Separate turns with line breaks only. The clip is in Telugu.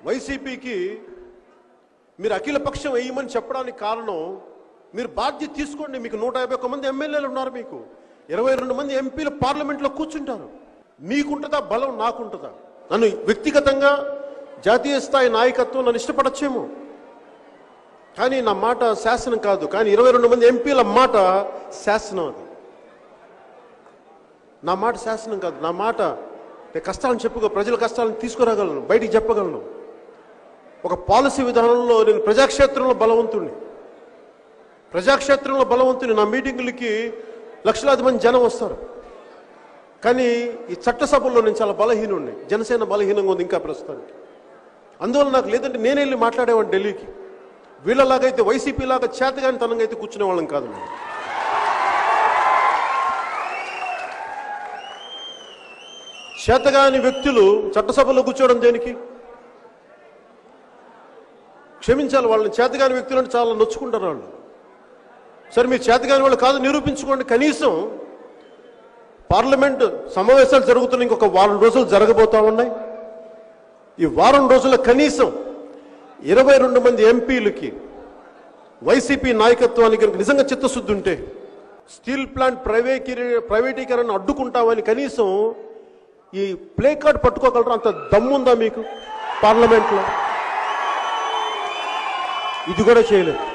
వైసీపీకి మీరు అఖిల పక్షం వేయమని చెప్పడానికి కారణం మీరు బాధ్యత తీసుకోండి మీకు నూట యాభై ఒక్క మంది ఎమ్మెల్యేలు ఉన్నారు మీకు ఇరవై రెండు మంది ఎంపీలు పార్లమెంట్లో కూర్చుంటారు మీకుంటుందా బలం నాకుంటుందా నన్ను వ్యక్తిగతంగా జాతీయ స్థాయి నాయకత్వం నన్ను ఇష్టపడచ్చేమో కానీ నా మాట శాసనం కాదు కానీ ఇరవై రెండు మంది ఎంపీల మాట శాసనం అది నా మాట శాసనం కాదు నా మాట నేను కష్టాలను చెప్పుకో ప్రజల కష్టాలను తీసుకురాగలను బయటికి చెప్పగలను ఒక పాలసీ విధానంలో నేను ప్రజాక్షేత్రంలో బలవంతుణ్ణి ప్రజాక్షేత్రంలో బలవంతుని నా మీటింగులకి లక్షలాది మంది జనం వస్తారు కానీ ఈ చట్టసభల్లో నేను చాలా బలహీనుణ్ణి జనసేన బలహీనంగా ఉంది ఇంకా ప్రస్తుతానికి అందువల్ల నాకు లేదంటే నేనే వెళ్ళి మాట్లాడేవాడిని ఢిల్లీకి వీళ్ళలాగైతే వైసీపీ లాగా చేతగాని తనంగా అయితే కూర్చునే వాళ్ళం కాదు మేము చేతగాని వ్యక్తులు చట్టసభలో కూర్చోవడం దేనికి క్షమించాలి వాళ్ళని చేతగాని వ్యక్తులను చాలా నొచ్చుకుంటారు వాళ్ళు సరే మీరు చేతగాని వాళ్ళు కాదు నిరూపించుకోండి కనీసం పార్లమెంట్ సమావేశాలు జరుగుతున్న ఇంకొక వారం రోజులు జరగబోతా ఉన్నాయి ఈ వారం రోజుల కనీసం ఇరవై రెండు మంది ఎంపీలకి వైసీపీ నాయకత్వానికి కనుక నిజంగా చిత్తశుద్ధి ఉంటే స్టీల్ ప్లాంట్ ప్రైవేకీ ప్రైవేటీకరణ అడ్డుకుంటామని కనీసం ఈ ప్లే కార్డ్ పట్టుకోగలరా అంత దమ్ముందా మీకు పార్లమెంట్లో ఇది కూడా చేయలేదు